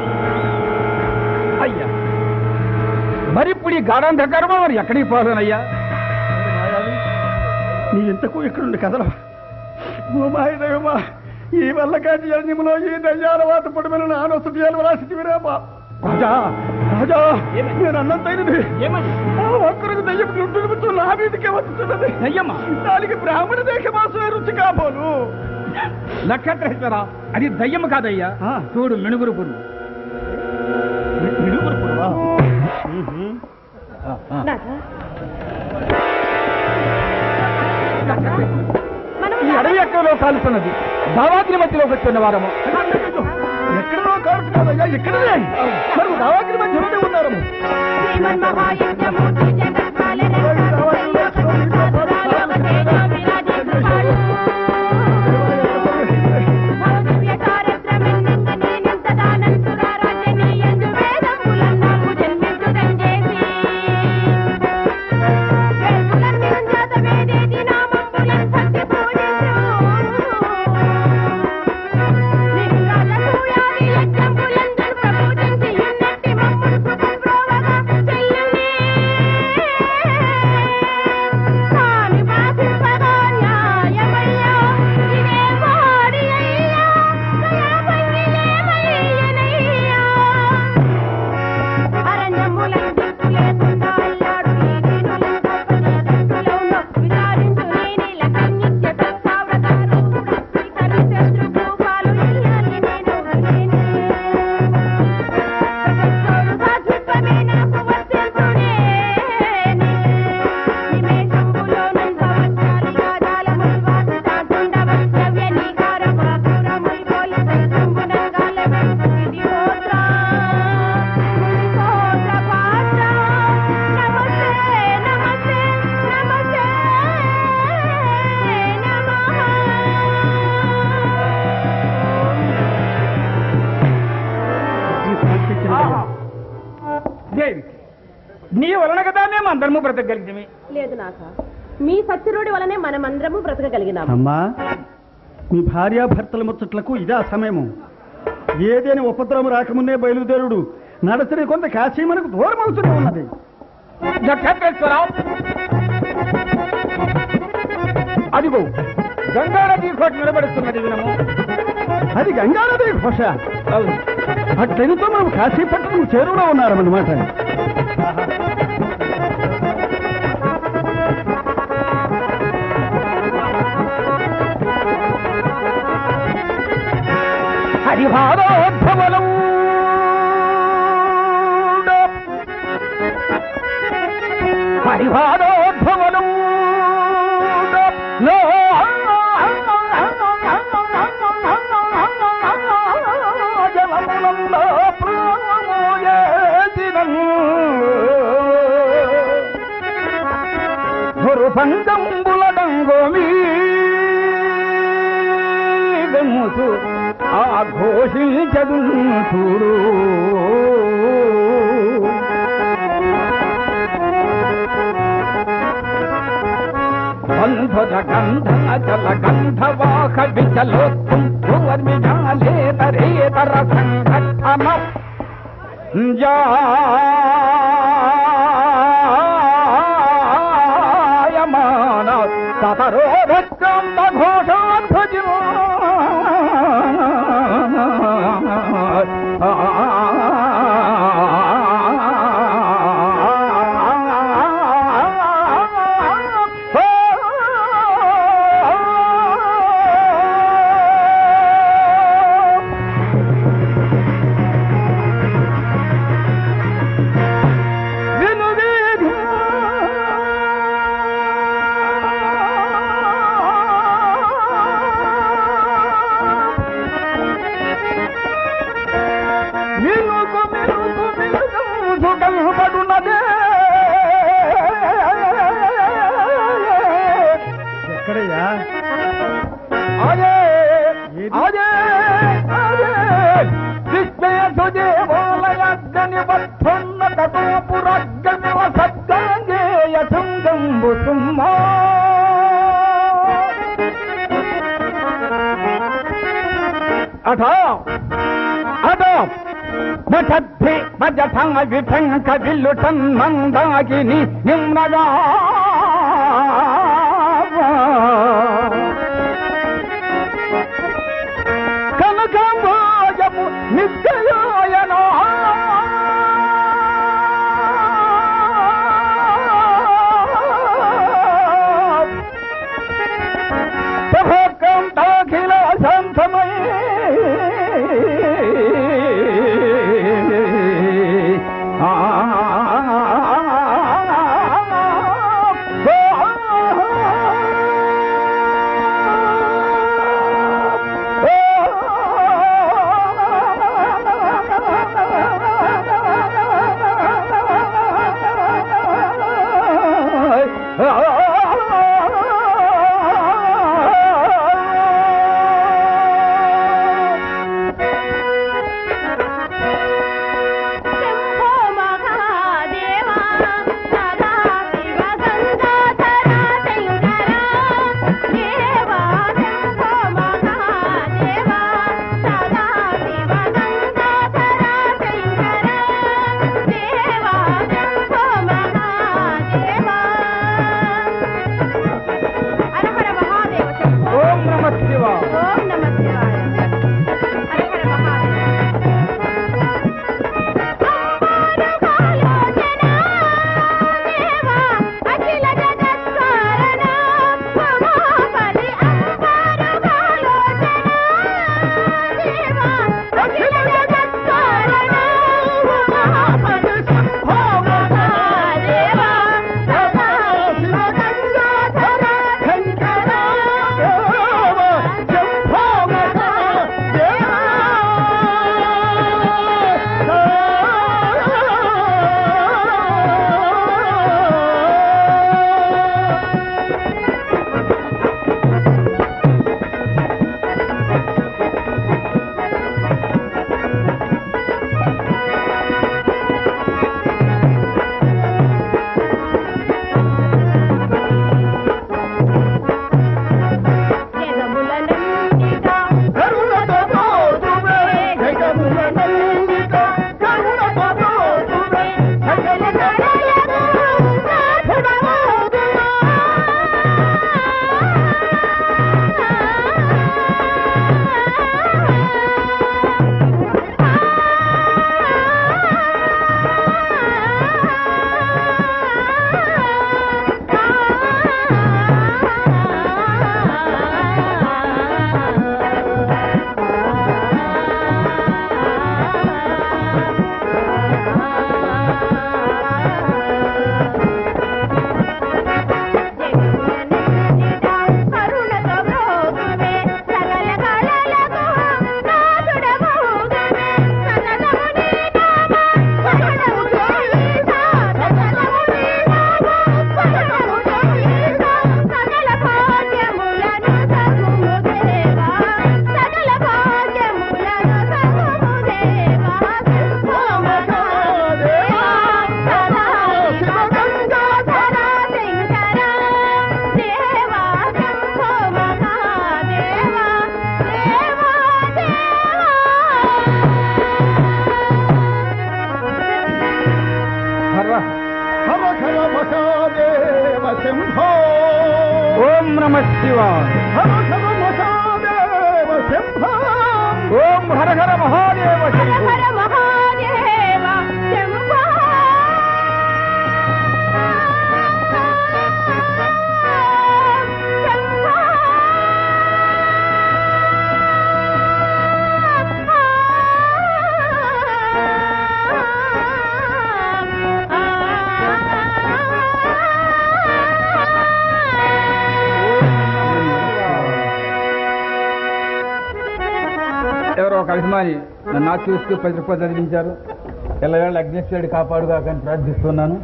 అయ్యా మరి ఇప్పుడు ఈ గాఢాంధకర్మ మరి ఎక్కడికి పోదనయ్యా
నీ ఇంతకు ఇక్కడుండి కదలవా ఓ మాయదేవమా ఈ వల్ల కాటి అన్యములో ఈ దయ్యాల వాత పొడిమిన నానొసటియాలు రాసి విరామా రాజా రాజా నేను అన్నంతైనది
ఏమని
ఆ ఒక్కరికి దయ్యం దుడ్డునిమిత్తు నా మీదకే వచ్చుతున్నది
అయ్యమ్మా
దానికి బ్రాహ్మణ దేశమాసమే రుచి కాబోలు
నక్షత్రేశ్వర అది దయ్యం కాదయ్యా
ఆ.
చూడు మినుగురు పురుగు
మిడుగురు పుడవా?
నాథ మనం
ఈ అడవి ఎక్కడో కాలుతున్నది దావాద్రి మధ్యలోకి వచ్చిన వారము
ఎక్కడో కారుతున్నారయ్యా ఇక్కడనే మరి దావాగ్రి మధ్యలోనే ఉన్నారము
శ్రీమన్మహాయజ్ఞమూర్తి జగత్కాలే
దేవి నీ వలన కదా మేము అందరము బ్రతకగలిగినవి
లేదు నాథ మీ సత్యరుడి వలనే మనమందరము బ్రతకగలిగినాము
అమ్మా మీ భార్యాభర్తల ముచ్చట్లకు ఇదే సమయము ఏదేని ఉపద్రవం రాకముందే బయలుదేరుడు నడచని కొంత కాశీ మనకు దూరం అవుతూనే ఉన్నది
నక్షత్రేశ్వర అదిగో గంగా నది కోట నిలబడుతున్నది వినము
అది గంగానది ఘోష
అవును
అట్లెనుతో మనం కాశీపట్నం చేరువలో ఉన్నారన్నమాట
హరిభారోద్భవలం హరిభారోద్భవలం గురు పంచంబులడంగోమీ గమ్ముతు ఆ ఘోషించదు చూడు బంధుర గంధ జల గంధవాహ విచలోత్తం భువర్మిజాలేతరేతర సంఘటన జాయమాన తతరోధక్కంద ఘోషాధ్వజ అటో అటో మఠద్ధి మజఠంగ విఠంక విల్లుటన్ మందాగిని నిమ్నగా కనకంబోజము నిత్యయోయనో సభకంఠాఖిల సంతమై
శంభో మహాదేవా సదా శివ గంగాధరా శంకరా దేవా శంభో మహాదేవా సదా శివ గంగాధరా శంకరా దేవా శంభో మహాదేవా హర హర మహాదేవ శంభో
ఓం నమ శివ
ఓం నమ శివాయ హర హర మహాదేవ అఖిల జగత్కారణ మహాబలి అంబరకాలోచన దేవా అఖిల జగత్కారణ మహాబలి శంభో మహాదేవా సదా శివ గంగాధర శంకర దేవా శంభో జగములనందిగా
కరుణతో తోచువే జగములనందిక కరుణతో తోచువే
సకల కళలకు నాథుడవోదుమా. కరుణతో బ్రోగుమే సకల కళలకు నాథుడవోదుమే. సకలము నీ నామ, సకలము జోయిసా, సకలము నీ నామ, సకలము జోయిసా, సకల భాగ్యములను సగుము దేవా, సకల భాగ్యములను సగుము దేవా, శంభో మహాదేవా, సదా శివ గంగాధర శంకర దేవా శంభో మహాదేవా దేవా
హర
హర హర మహాదేవ శంభో
ఓం నమ శివ
హర హర మహాదేవ శంభో
ఓం హర హర మహాదేవ
హర
శంభో
హర మహాదేవ శంభో శంభో
ఎవరో ఒక అభిమాని నన్ను నాకు చూస్తూ పది రూపాయలు చదివించారు ఎల్లవేళ అగ్నేశ్వరుడు కాపాడుగా కానీ ప్రార్థిస్తున్నాను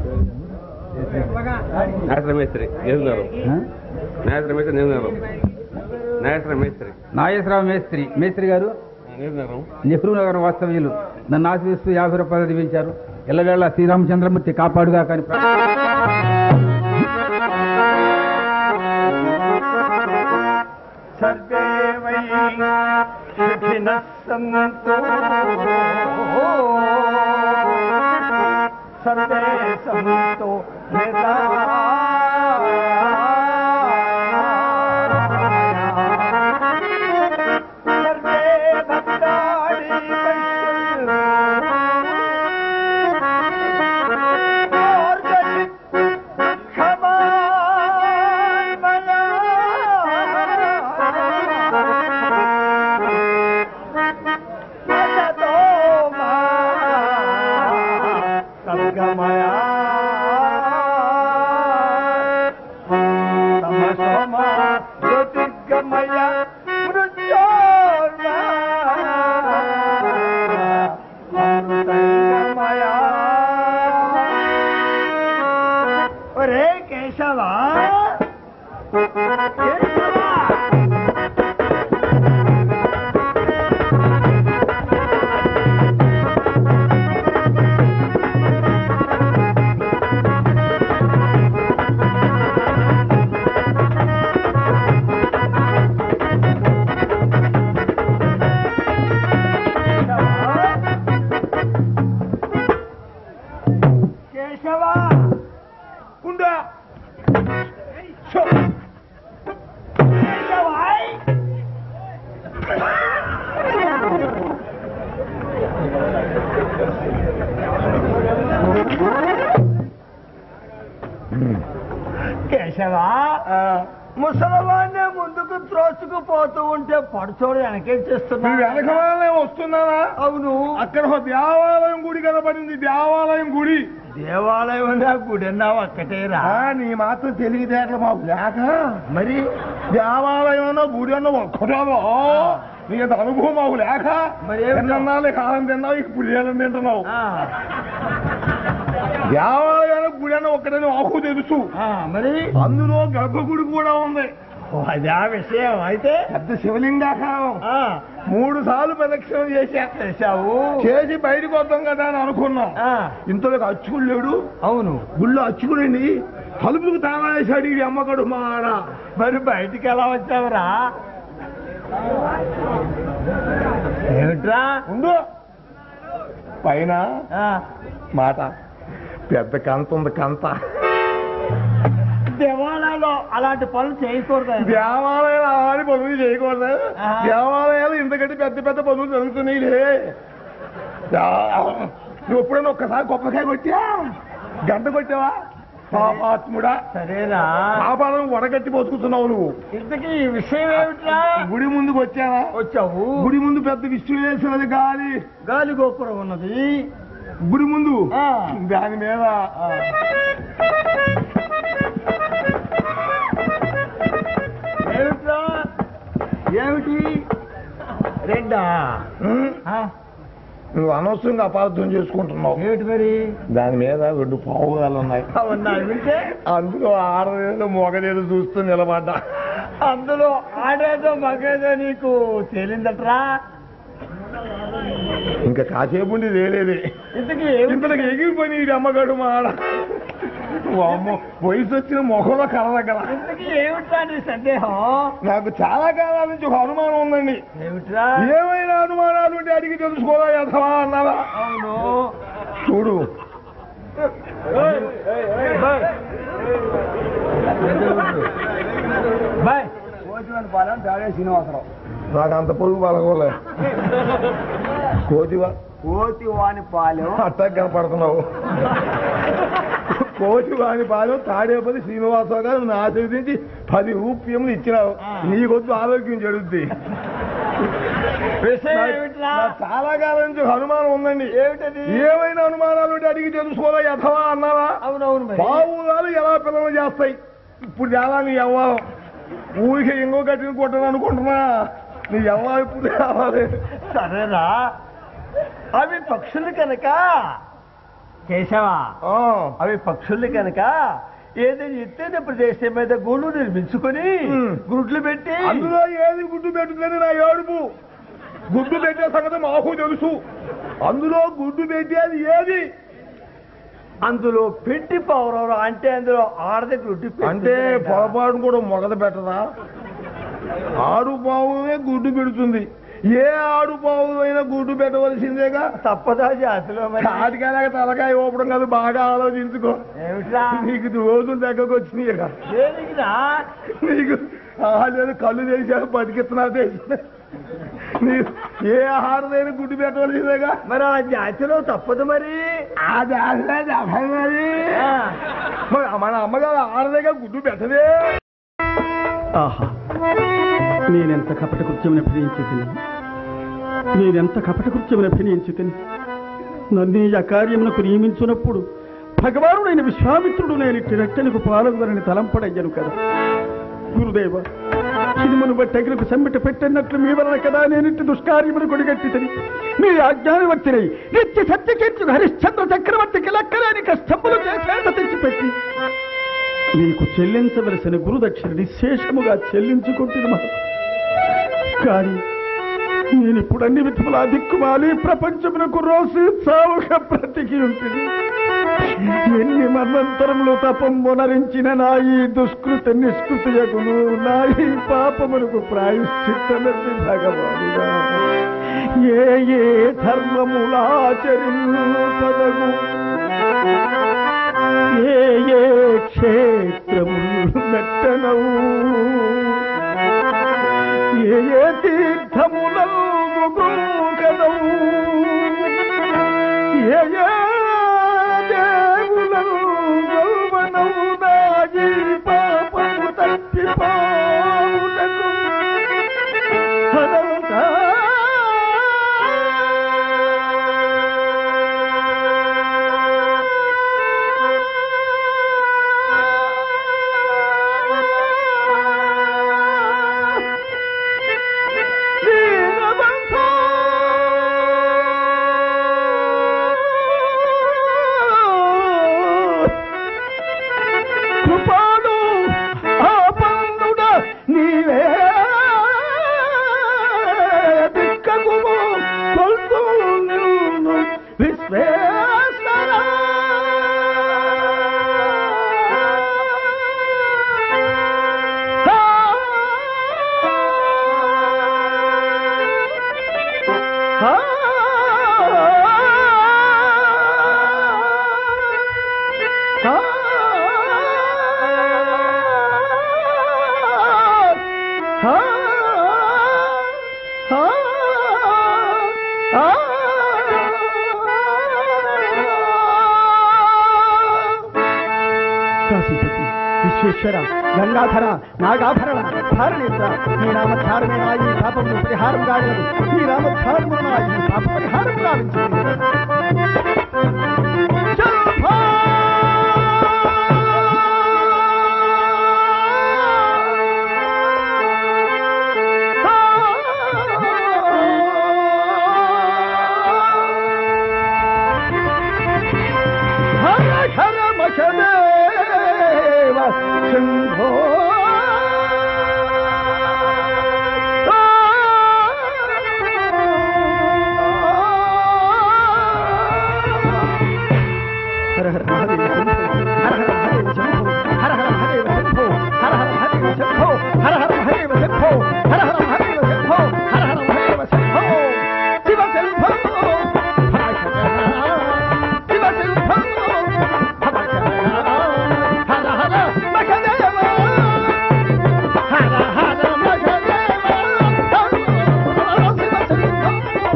నాయకుల మేస్త్రి నేర్చున్నారు
ఆ?
నాయకుల మేస్త్రి నేర్చున్నారు నాయకుల మేస్త్రి
నాగేశ్వరరావు మేస్త్రి మేస్త్రి గారు
నేర్చున్నారు
నెహ్రూ నగర్ వాస్తవ్యులు నన్ను ఆశిస్తూ యాభై రూపాయలు చదివించారు ఎల్లవేళ శ్రీరామచంద్రమూర్తి కాపాడుగా కానీ ప్రా-
సర్వే వై సుఖిన సంతో సందేశంతో ఒరే కేశవా కేశవా కేశవ కుండా కేశవా ముసలవాడినే ముందుకు త్రోసుకుపోతూ ఉంటే పడుచోడు వెనకే చేస్తున్నా
వెనకమాలనే వస్తున్నానా
అవును
అక్కడ ఒక దేవాలయం గుడి కనపడింది దేవాలయం గుడి
దేవాలయం ఉందా గుడి అన్నావు ఒక్కటేరా
ఆ, నీ మాత్రం తెలివితేటలు మాకు లేక మరి దేవాలయం అన్నా గుడి అన్నా ఒక్కటావో నీ అంత అనుభవం మాకు లేక
మరి ఏమిటో?
ఎన్నన్నాళ్ళు కాలం తిన్నావు ఇప్పుడు ఏళ్ళని తింటున్నావు
ఆ,
దేవాలయానికి గుడి అన్న ఒక్కటని మాకు తెలుసు
ఆ, మరి
అందులో గర్భగుడి కూడా ఉంది
ఓ, అదే ఆ విషయం అయితే
పెద్ద శివలింగాకారం
ఆ,
మూడు సార్లు ప్రదక్షిణ చేశా
చేశావు
చేసి బయటకు వద్దాం కదా అని అనుకున్నాం
ఆ,
ఇంతలోకి అచ్చుకుడు లేడు
అవును
గుళ్ళో అచ్చుకుడండి తలుపులకు తాళా వేశాడు ఈ అమ్మకడు మా ఆడ
మరి బయటికి ఎలా వచ్చావురా ఏమిట్రా
ఉండు పైన
ఆ,
మాట పెద్ద కంత ఉంది కంత
దేవాలయంలో అలాంటి పనులు చేయకూడదు
దేవాలయాలు అలాంటి పనులు చేయకూడదు
ఆహా. దేవాలయాలు
దేవాలయాలు ఇంతకంటే పెద్ద పెద్ద పనులు జరుగుతున్నాయిలే దా- నువ్వు ఎప్పుడైనా ఒక్కసారి కొబ్బరికాయ కొట్టా గంట కొట్టావా పాపాత్ముడా
సరేనా
పాపాలను వడగట్టి బతుకుతున్నావు నువ్వు
ఇంతకీ ఈ విషయం ఏమిట్రా
గుడి ముందుకు వచ్చావా
వచ్చావు
గుడి ముందు పెద్ద విశ్వేశ్వరది గాలి
గాలి గోపురం ఉన్నది
గుడి ముందు
ఆ.
దాని మీద
ఆ, ఏమిట్రా ఏమిటి రెండా
ఉమ్,
ఆ,
నువ్వు అనవసరంగా అపార్థం చేసుకుంటున్నావు
ఏమిటి మరి
దాని మీద రెండు పావుగాలు ఉన్నాయి
అవునా వింటే
అందులో ఆడదేదో మొగదేదో చూస్తూ నిలబడ్డా
అందులో ఆడేదో మగేదో నీకు తేలిందట్రా
ఇంకా కాసేపు ఉండి లేలేదే
ఇంతకీ ఏమిటి
ఇంతకు ఎగిరిపోయి ఈ అమ్మగాడు మా ఆడ అమ్మ వయసు వచ్చిన మొహంలో కలదగ్గల
ఇంతకీ ఏమిట్రా నీ సందేహం
నాకు చాలా కాలాల నుంచి ఒక అనుమానం ఉందండి
ఏమిట్రా
ఏమైనా అనుమానాలు ఉంటే అడిగి తెలుసుకోదా యథవా అన్నారా
అవును
చూడు
బాయ్ బాయ్
నాకు అంత పొడుగు పలకోలే కోతివా
కోతి వాని పాలెం
అట్టా కనపడుతున్నావు కోటి వాని పాలెం తాడేపల్లి శ్రీనివాసరావు గారు నా ఆశీర్వదించి పది రూప్యములు ఇచ్చినావు నీకొద్దు ఆరోగ్యం చెడుద్ది
విషయం
నాకు-
ఏమిట్రా
నాకు చాలా కాలం నుంచి ఒక అనుమానం ఉందండి
ఏమిటది
ఏమైనా అనుమానాలు ఉంటే అడిగి తెలుసుకోదా యథవా అన్నావా
అవునవును మరి
పావుగాలు ఎలా పిల్లలు చేస్తాయి ఇప్పుడు చాలా నీ అవ్వం ఊరికే ఇంకో కట్టిన కొట్టను అనుకుంటున్నా నీ అవ్వ ఇప్పుడు రావాలి
సరేరా అవి పక్షులు కనుక కేశవా
ఆ,
అవి పక్షులు కనుక ఏదైనా ఎత్తైన ప్రదేశం మీద గూడు నిర్మించుకొని
ఉమ్.
గుడ్లు పెట్టి
అందులో ఏది గుడ్డు పెట్టుదని నా ఏడుపు గుడ్డు పెట్టే సంగతి మాకు తెలుసు అందులో గుడ్డు పెట్టేది ఏది
అందులో పెట్టి పౌరవరు అంటే అందులో ఆడది గుడ్డు
అంటే పొరపాటు కూడా మొగలు పెట్టదా ఆడు పావునే గుడ్డు పెడుతుంది ఏ ఆడు పావు అయినా గుడ్డు పెట్టవలసిందేగా
తప్పదా జాతిలో మరి
కాటికాయలాగా తలకాయ ఊపడం కాదు బాగా ఆలోచించుకో
ఏమిట్రా
నీకు రోజులు దగ్గరకు వచ్చినాయి ఇక.
దేనికిరా
నీకు ఆహారం కళ్ళు తెరిచాక బతికిస్తున్నారు తెలిసిన నీకు ఏ ఆహారం గుడ్డు పెట్టవలసిందేగా
మరి ఆ జాతిలో తప్పదు మరి
అది ఆడలేదు అభయం మరి
ఆ.
మరి మన అమ్మగారు ఆడదేగా గుడ్డు పెట్టదే
ఆహా నేనెంత కపట కృత్యమని అభినయించి తిని నేనెంత కపట కృత్యమని అభినయించి తిని నన్ను ఈ అకార్యమునకు నియమించినప్పుడు భగవానుడైన విశ్వామిత్రుడు నేను ఇట్టి రక్తనికి పాల్గొనని తలంపడయ్యను కదా గురుదేవ సినిమను బట్టి అగ్రకు సమ్మిట పెట్టినట్లు మీ వలన కదా నేను ఇట్టి దుష్కార్యమును కొడిగట్టి తిని మీ ఆజ్ఞాని వచ్చినాయి నిత్య సత్యకీర్తి హరిశ్చంద్ర చక్రవర్తికి లెక్కలేని కష్టములు చేసేట తెచ్చిపెట్టి నీకు చెల్లించవలసిన గురుదక్షిణ నిశేషముగా చెల్లించుకుంటుంది మా కానీ నేను ఇప్పుడు అన్ని విధముల దిక్కుమాలి ప్రపంచమునకు రోసి చావుగా బ్రతికి ఉంటుంది ఎన్ని మన్వంతరములు తపం మొనరించిన నా ఈ దుష్కృత నిష్కృతయగును నా ఈ పాపమునకు ప్రాయశ్చిత్తమెత్తి భగవానుడా ఏ ఏ ధర్మములాచరించదగు ఏ ఏ క్షేత్రములు మెట్టనవు ఏ ఏ తీర్థములను గృహదవు ఏ ఏ దేవులను గౌవనవు నాగి పాపము తప్పిపోవుటకు అనంతా కృపాడు ఆపన్నుడ నీవే దిక్కగుము కొల్తూ నిన్ను విశ్వేశ్వర కాశీపతి విశ్వేశ్వర గంగాధర నాగాభరణ ధారణేంద్ర నీ నామధ్యారమే నా ఈ పాపము పరిహారం కాగలదు నీ నామధ్యారము నా ఈ పాప పరిహారం కావించింది హర హర మశదేవ శంభో హర హర మహాదేవ శంభో హర హర మహాదేవ శంభో హర హర మహాదేవ శంభో హర హర మహాదేవ శంభో హర హర మహాదేవ శంభో హర హర మహాదేవ శంభో శివ శంభో శివ శంభో హర హర మహాదేవ హర హర మహాదేవ శివ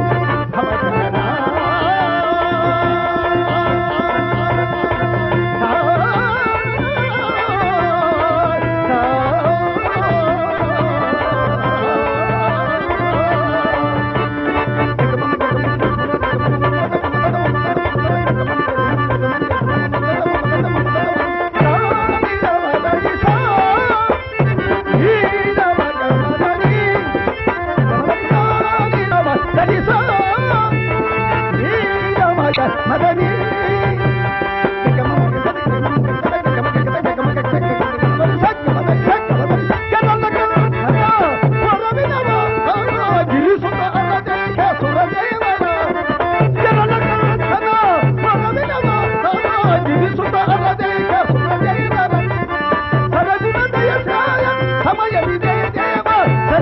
మదని సమయ విదే దేవ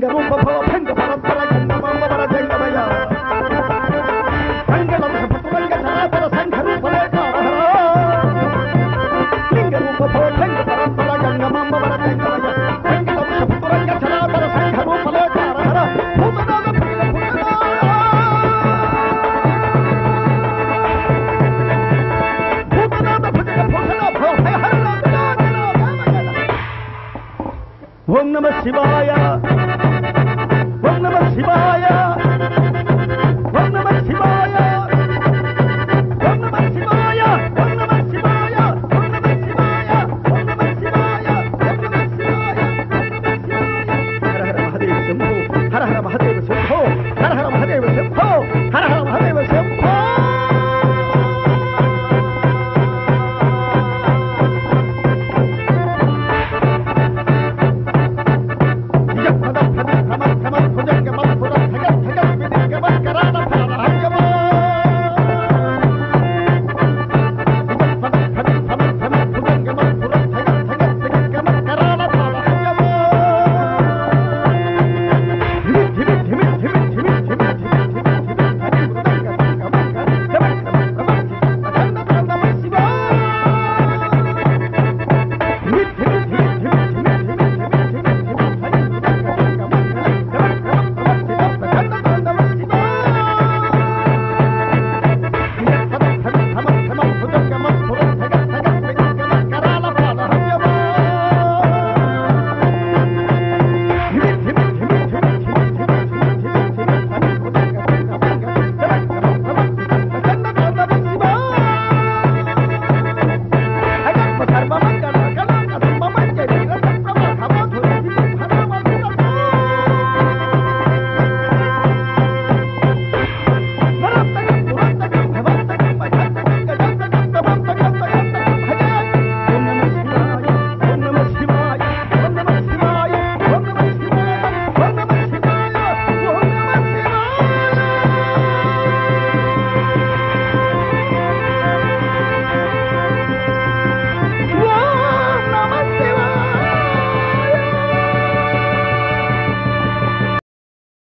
లింగ రూప భవ భంగ పరస్పర గంగమాంబర జంగమయ సంగళం సపురంగ చరాచర సంఘ రూపరేఖ లింగ రూప భవ భంగ పరస్పర గంగమాంబర జంగమయ సంగళం సపురంగ చరాచర సంఘ రూపరేఖ భూతనాద భుజగ భూతనాద భూతనాద భుజగ భూషణ భవ భయ హరనాథ ఓం నమ శివాయ ఓం నమ శివాయ